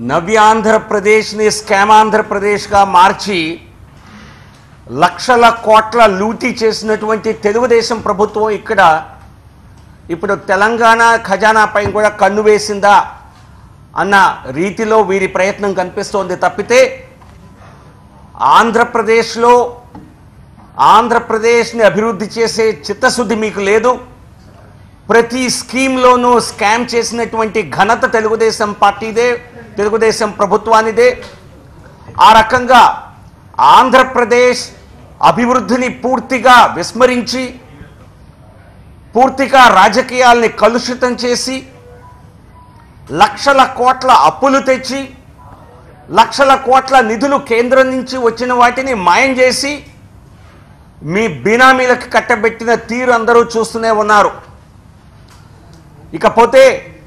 నవ్యాంధ్రప్రదేశ్ని scam ఆంధ్రప్రదేశ్గా మార్చి లక్షల కోట్ల లూటీ చేసినటువంటి తెలుగుదేశం ప్రభుత్వం ఇక్కడ ఇప్పుడు తెలంగాణ ఖజానాపై కూడా కన్ను వేసిందా అన్న రీతిలో వీరి ప్రయత్నం కనిపిస్తోంది తప్పితే ఆంధ్రప్రదేశ్లో ఆంధ్రప్రదేశ్ని అభివృద్ధి చేసే చిత్తశుద్ధి మీకు లేదు ప్రతి స్కీమ్లోనూ స్కామ్ చేసినటువంటి ఘనత తెలుగుదేశం పార్టీదే తెలుగుదేశం ప్రభుత్వానిదే ఆ రకంగా ఆంధ్రప్రదేశ్ అభివృద్ధిని పూర్తిగా విస్మరించి పూర్తిగా రాజకీయాల్ని కలుషితం చేసి లక్షల కోట్ల అప్పులు తెచ్చి లక్షల కోట్ల నిధులు కేంద్రం నుంచి వచ్చిన వాటిని మాయం చేసి మీ బినామీలకు కట్టబెట్టిన తీరు అందరూ చూస్తూనే ఉన్నారు ఇకపోతే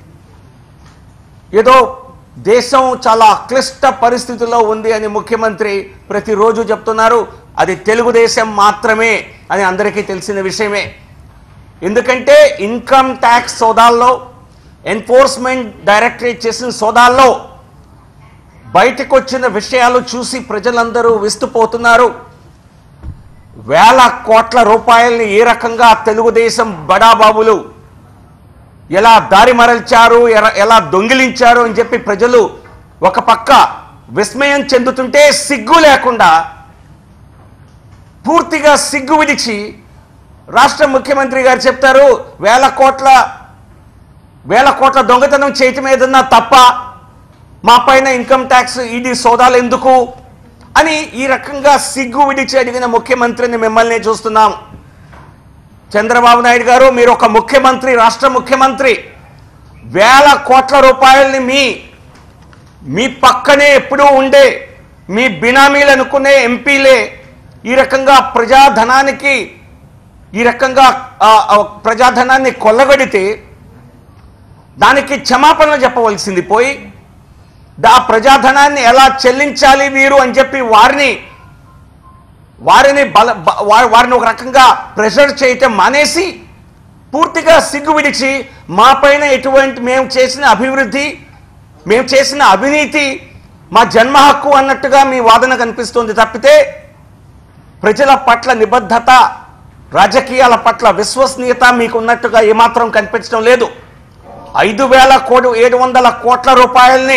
ఏదో దేశం చాలా క్లిష్ట పరిస్థితుల్లో ఉంది అని ముఖ్యమంత్రి ప్రతిరోజు చెప్తున్నారు అది తెలుగుదేశం మాత్రమే అని అందరికీ తెలిసిన విషయమే ఎందుకంటే ఇన్కమ్ ట్యాక్స్ సోదాల్లో ఎన్ఫోర్స్మెంట్ డైరెక్టరేట్ చేసిన సోదాల్లో బయటకు వచ్చిన విషయాలు చూసి ప్రజలందరూ విస్తుపోతున్నారు వేల కోట్ల రూపాయల్ని ఏ రకంగా తెలుగుదేశం బడాబాబులు ఎలా దారి మరల్చారు ఎర- ఎలా దొంగిలించారు అని చెప్పి ప్రజలు ఒక పక్క విస్మయం చెందుతుంటే సిగ్గు లేకుండా పూర్తిగా సిగ్గు విడిచి రాష్ట్ర ముఖ్యమంత్రి గారు చెప్తారు వేల కోట్ల వేల కోట్ల దొంగతనం చేయటం ఏదన్నా తప్ప మా పైన ఇన్కమ్ ట్యాక్స్ ఈడీ సోదాలు ఎందుకు అని ఈ రకంగా సిగ్గు విడిచి అడిగిన ముఖ్యమంత్రిని మిమ్మల్ని చూస్తున్నాం చంద్రబాబు నాయుడు గారు మీరు ఒక ముఖ్యమంత్రి రాష్ట్ర ముఖ్యమంత్రి వేల కోట్ల రూపాయల్ని మీ మీ పక్కనే ఎప్పుడూ ఉండే మీ బినామీలు అనుకునే ఎంపీలే ఈ రకంగా ప్రజాధనానికి ఈ రకంగా ఆ, ఆ, ప్రజాధనాన్ని కొల్లగొడితే దానికి క్షమాపణలు చెప్పవలసింది పోయి ఆ ప్రజాధనాన్ని ఎలా చెల్లించాలి వీరు అని చెప్పి వారిని వారిని బల బ- వా- వారిని ఒక రకంగా ప్రెషర్ చేయటం మానేసి పూర్తిగా సిగ్గు విడిచి మా పైన ఎటువంటి మేము చేసిన అభివృద్ధి మేము చేసిన అవినీతి మా జన్మ హక్కు అన్నట్టుగా మీ వాదన కనిపిస్తుంది తప్పితే ప్రజల పట్ల నిబద్ధత రాజకీయాల పట్ల విశ్వసనీయత మీకు ఉన్నట్టుగా ఏమాత్రం కనిపించడం లేదు ఐదు వేల కోటి ఏడు వందల కోట్ల రూపాయల్ని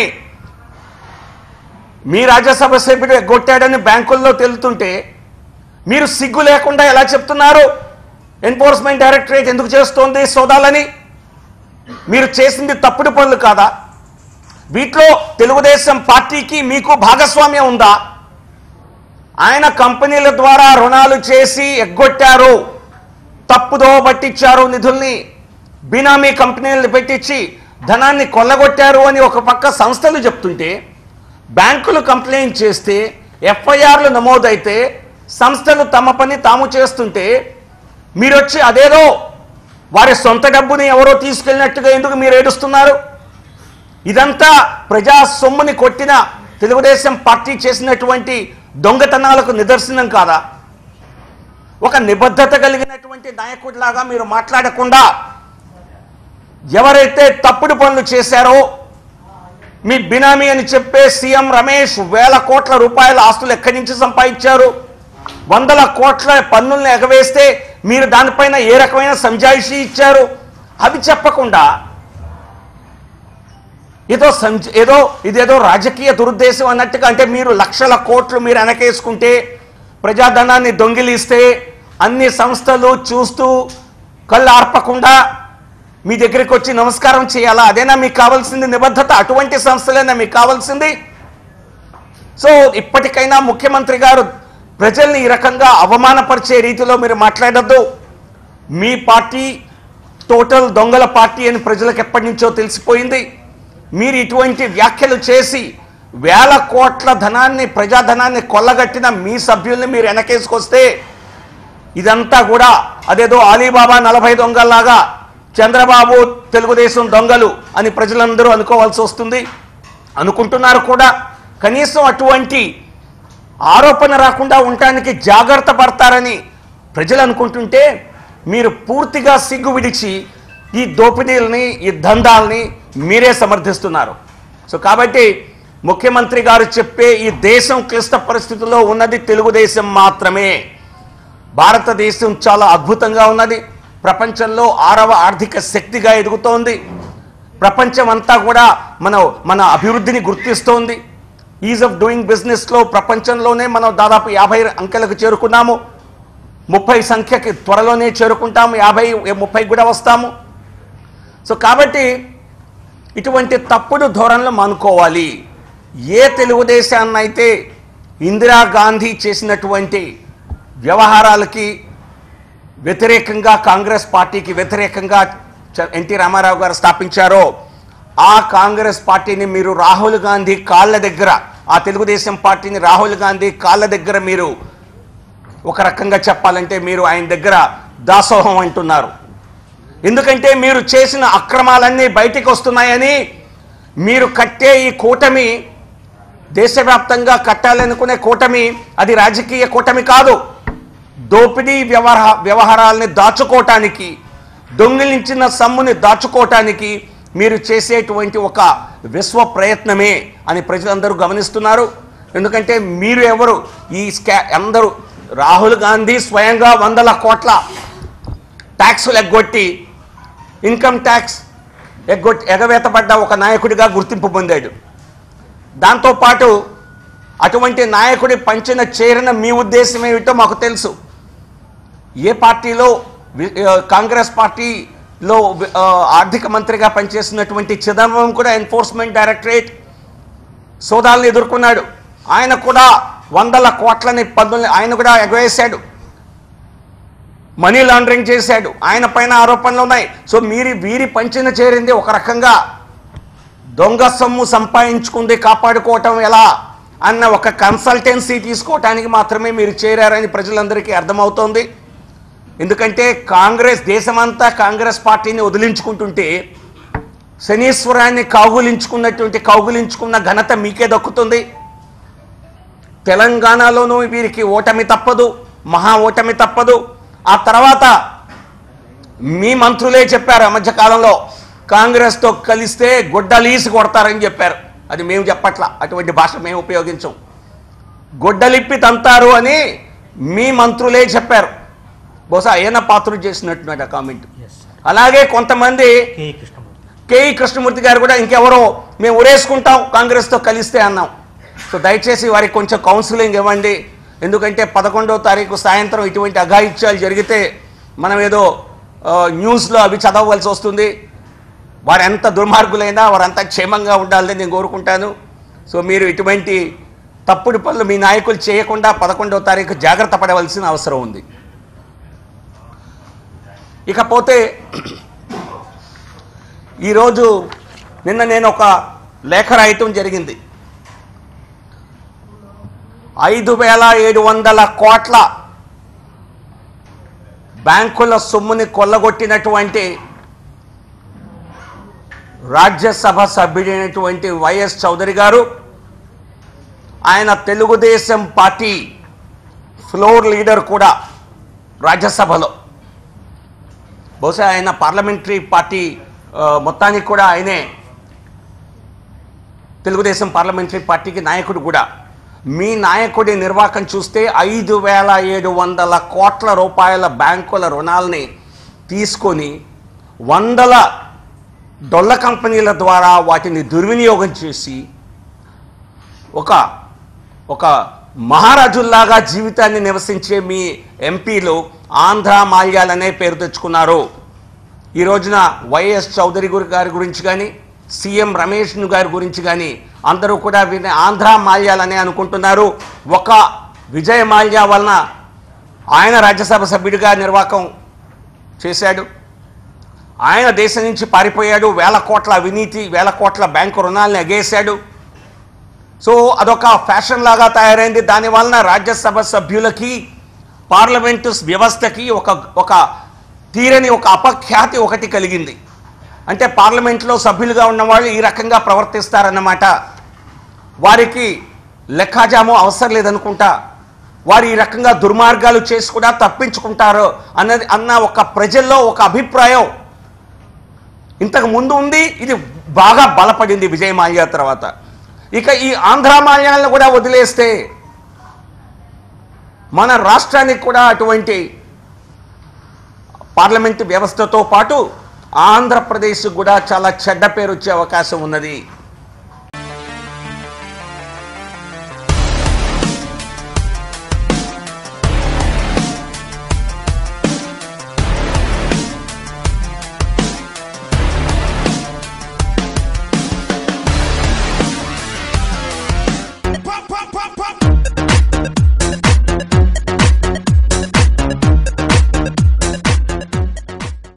మీ రాజ్యసభ సభ్యుడు ఎగ్గొట్టాడని బ్యాంకుల్లో తెలుతుంటే మీరు సిగ్గు లేకుండా ఎలా చెప్తున్నారు ఎన్ఫోర్స్మెంట్ డైరెక్టరేట్ ఎందుకు చేస్తోంది సోదాలని మీరు చేసింది తప్పుడు పనులు కాదా వీటిలో తెలుగుదేశం పార్టీకి మీకు భాగస్వామ్యం ఉందా ఆయన కంపెనీల ద్వారా రుణాలు చేసి ఎగ్గొట్టారు తప్పుదో పట్టించారు నిధుల్ని బినామీ కంపెనీలను పెట్టించి ధనాన్ని కొల్లగొట్టారు అని ఒక పక్క సంస్థలు చెప్తుంటే బ్యాంకులు కంప్లైంట్ చేస్తే ఎఫ్ఐఆర్లు నమోదైతే సంస్థలు తమ పని తాము చేస్తుంటే మీరు వచ్చి అదేదో వారి సొంత డబ్బుని ఎవరో తీసుకెళ్ళినట్టుగా ఎందుకు మీరు ఏడుస్తున్నారు ఇదంతా ప్రజా సొమ్ముని కొట్టిన తెలుగుదేశం పార్టీ చేసినటువంటి దొంగతనాలకు నిదర్శనం కాదా ఒక నిబద్ధత కలిగినటువంటి నాయకుడిలాగా మీరు మాట్లాడకుండా ఎవరైతే తప్పుడు పనులు చేశారో మీ బినామీ అని చెప్పే సీఎం రమేష్ వేల కోట్ల రూపాయల ఆస్తులు ఎక్కడి నుంచి సంపాదించారు వందల కోట్ల పన్నుల్ని ఎగవేస్తే మీరు దానిపైన ఏ రకమైన సంజాయిషీ ఇచ్చారు అవి చెప్పకుండా ఏదో సంజ ఏదో ఇదేదో రాజకీయ దురుద్దేశం అన్నట్టుగా అంటే మీరు లక్షల కోట్లు మీరు వెనకేసుకుంటే ప్రజాధనాన్ని దొంగిలిస్తే అన్ని సంస్థలు చూస్తూ కళ్ళు ఆర్పకుండా మీ దగ్గరికి వచ్చి నమస్కారం చేయాలా అదేనా మీకు కావాల్సింది నిబద్ధత అటువంటి సంస్థలేనా మీకు కావాల్సింది సో ఇప్పటికైనా ముఖ్యమంత్రి గారు ప్రజల్ని ఈ రకంగా అవమానపరిచే రీతిలో మీరు మాట్లాడద్దు మీ పార్టీ టోటల్ దొంగల పార్టీ అని ప్రజలకు ఎప్పటి నుంచో తెలిసిపోయింది మీరు ఇటువంటి వ్యాఖ్యలు చేసి వేల కోట్ల ధనాన్ని ప్రజాధనాన్ని కొల్లగట్టిన మీ సభ్యుల్ని మీరు వెనకేసుకొస్తే ఇదంతా కూడా అదేదో అలీబాబా నలభై దొంగల్లాగా చంద్రబాబు తెలుగుదేశం దొంగలు అని ప్రజలందరూ అనుకోవాల్సి వస్తుంది అనుకుంటున్నారు కూడా కనీసం అటువంటి ఆరోపణ రాకుండా ఉండటానికి జాగ్రత్త పడతారని ప్రజలు అనుకుంటుంటే మీరు పూర్తిగా సిగ్గు విడిచి ఈ దోపిడీలని ఈ దందాల్ని మీరే సమర్థిస్తున్నారు సో కాబట్టి ముఖ్యమంత్రి గారు చెప్పే ఈ దేశం క్లిష్ట పరిస్థితుల్లో ఉన్నది తెలుగుదేశం మాత్రమే భారతదేశం చాలా అద్భుతంగా ఉన్నది ప్రపంచంలో ఆరవ ఆర్థిక శక్తిగా ఎదుగుతోంది ప్రపంచం అంతా కూడా మన మన అభివృద్ధిని గుర్తిస్తోంది ఈజ్ ఆఫ్ డూయింగ్ బిజినెస్లో ప్రపంచంలోనే మనం దాదాపు యాభై అంకెలకు చేరుకున్నాము ముప్పై సంఖ్యకి త్వరలోనే చేరుకుంటాము యాభై ముప్పై కూడా వస్తాము సో కాబట్టి ఇటువంటి తప్పుడు ధోరణులు మానుకోవాలి ఏ తెలుగుదేశాన్ని అయితే ఇందిరాగాంధీ చేసినటువంటి వ్యవహారాలకి వ్యతిరేకంగా కాంగ్రెస్ పార్టీకి వ్యతిరేకంగా చ- ఎన్టీ రామారావు గారు స్థాపించారో ఆ కాంగ్రెస్ పార్టీని మీరు రాహుల్ గాంధీ కాళ్ళ దగ్గర ఆ తెలుగుదేశం పార్టీని రాహుల్ గాంధీ కాళ్ళ దగ్గర మీరు ఒక రకంగా చెప్పాలంటే మీరు ఆయన దగ్గర దాసోహం అంటున్నారు ఎందుకంటే మీరు చేసిన అక్రమాలన్నీ బయటికి వస్తున్నాయని మీరు కట్టే ఈ కూటమి దేశవ్యాప్తంగా కట్టాలనుకునే కూటమి అది రాజకీయ కూటమి కాదు దోపిడీ వ్యవహార వ్యవహారాలని దాచుకోవటానికి దొంగిలించిన సమ్ముని దాచుకోవటానికి మీరు చేసేటువంటి ఒక విశ్వ ప్రయత్నమే అని ప్రజలందరూ గమనిస్తున్నారు ఎందుకంటే మీరు ఎవరు ఈ స్కా అందరూ రాహుల్ గాంధీ స్వయంగా వందల కోట్ల ట్యాక్సులు ఎగ్గొట్టి ఇన్కమ్ ట్యాక్స్ ఎగ్గొట్టి ఎగవేతపడ్డ ఒక నాయకుడిగా గుర్తింపు పొందాడు దాంతోపాటు అటువంటి నాయకుడి పంచిన చేరిన మీ ఉద్దేశం ఏమిటో మాకు తెలుసు ఏ పార్టీలో వి- ఆ, కాంగ్రెస్ పార్టీలో వి- ఆ, ఆర్థిక మంత్రిగా పనిచేసినటువంటి చిదంబరం కూడా ఎన్ఫోర్స్మెంట్ డైరెక్టరేట్ సోదాలను ఎదుర్కొన్నాడు ఆయన కూడా వందల కోట్లని పన్నుల్ని ఆయన కూడా ఎగవేశాడు మనీ లాండరింగ్ చేశాడు ఆయన పైన ఆరోపణలు ఉన్నాయి సో మీరు వీరి పంచిన చేరింది ఒక రకంగా దొంగ సొమ్ము సంపాదించుకుంది కాపాడుకోవటం ఎలా అన్న ఒక కన్సల్టెన్సీ తీసుకోవటానికి మాత్రమే మీరు చేరారని ప్రజలందరికీ అర్థమవుతోంది ఎందుకంటే కాంగ్రెస్ దేశమంతా కాంగ్రెస్ పార్టీని వదిలించుకుంటుంటే శనీశ్వరాన్ని కౌగులించుకున్నటువంటి కౌగులించుకున్న ఘనత మీకే దక్కుతుంది తెలంగాణలోనూ వీరికి ఓటమి తప్పదు మహా ఓటమి తప్పదు ఆ తర్వాత మీ మంత్రులే చెప్పారు ఆ మధ్యకాలంలో కాంగ్రెస్తో కలిస్తే గొడ్డలీసి కొడతారని చెప్పారు అది మేము చెప్పట్లా అటువంటి భాష మేము ఉపయోగించం గొడ్డలిప్పి తంతారు అని మీ మంత్రులే చెప్పారు బహుశా అయ్యన్న పాత్రుడు చేసినట్టున్నాడు ఆ కామెంట్ ఎస్ సార్ అలాగే కొంతమంది కే కృష్ణమూర్తి కేఈ కృష్ణమూర్తి గారు కూడా ఇంకెవరో మేము ఉరేసుకుంటాం కాంగ్రెస్తో కలిస్తే అన్నాం సో దయచేసి వారికి కొంచెం కౌన్సిలింగ్ ఇవ్వండి ఎందుకంటే పదకొండవ తారీఖు సాయంత్రం ఇటువంటి అఘాయిత్యాలు జరిగితే మనం ఏదో ఆ, న్యూస్లో అవి చదవవలసి వస్తుంది వారు ఎంత దుర్మార్గులైనా వారంతా క్షేమంగా ఉండాలని నేను కోరుకుంటాను సో మీరు ఇటువంటి తప్పుడు పనులు మీ నాయకులు చేయకుండా పదకొండవ తారీఖు జాగ్రత్త పడవలసిన అవసరం ఉంది ఇకపోతే ఈరోజు నిన్న నేను ఒక లేఖ రాయటం జరిగింది ఐదు వేల ఏడు వందల కోట్ల బ్యాంకుల సొమ్ముని కొల్లగొట్టినటువంటి రాజ్యసభ సభ్యుడైనటువంటి వైఎస్ చౌదరి గారు ఆయన తెలుగుదేశం పార్టీ ఫ్లోర్ లీడర్ కూడా రాజ్యసభలో బహుశా ఆయన పార్లమెంటరీ పార్టీ ఆ, మొత్తానికి కూడా ఆయనే తెలుగుదేశం పార్లమెంటరీ పార్టీకి నాయకుడు కూడా మీ నాయకుడి నిర్వాహకం చూస్తే ఐదు వేల ఏడు వందల కోట్ల రూపాయల బ్యాంకుల రుణాలని తీసుకొని వందల డొల్ల కంపెనీల ద్వారా వాటిని దుర్వినియోగం చేసి ఒక ఒక మహారాజుల్లాగా జీవితాన్ని నివసించే మీ ఎంపీలు ఆంధ్ర మాల్యాలనే పేరు తెచ్చుకున్నారు ఈ రోజున వైఎస్ చౌదరి గురి గారి గురించి కానీ సీఎం రమేష్ గారి గురించి కానీ అందరూ కూడా వీరిని ఆంధ్ర మాల్యాలనే అనుకుంటున్నారు ఒక విజయ మాల్యా వలన ఆయన రాజ్యసభ సభ్యుడిగా నిర్వాహకం చేశాడు ఆయన దేశం నుంచి పారిపోయాడు వేల కోట్ల అవినీతి వేల కోట్ల బ్యాంకు రుణాలను ఎగేశాడు సో అదొక ఫ్యాషన్ లాగా తయారైంది దాని వలన రాజ్యసభ సభ్యులకి పార్లమెంటు వ్యవస్థకి ఒక ఒక తీరని ఒక అపఖ్యాతి ఒకటి కలిగింది అంటే పార్లమెంట్లో సభ్యులుగా ఉన్నవాళ్ళు ఈ రకంగా ప్రవర్తిస్తారన్నమాట వారికి లెక్కాజాము అవసరం లేదనుకుంటా వారు ఈ రకంగా దుర్మార్గాలు చేసి కూడా తప్పించుకుంటారు అన్నది అన్న ఒక ప్రజల్లో ఒక అభిప్రాయం ఇంతకు ముందు ఉంది ఇది బాగా బలపడింది విజయ మాల్యా తర్వాత ఇక ఈ ఆంధ్ర మాల్యాలను కూడా వదిలేస్తే మన రాష్ట్రానికి కూడా అటువంటి పార్లమెంటు వ్యవస్థతో పాటు ఆంధ్రప్రదేశ్ కూడా చాలా చెడ్డ పేరు వచ్చే అవకాశం ఉన్నది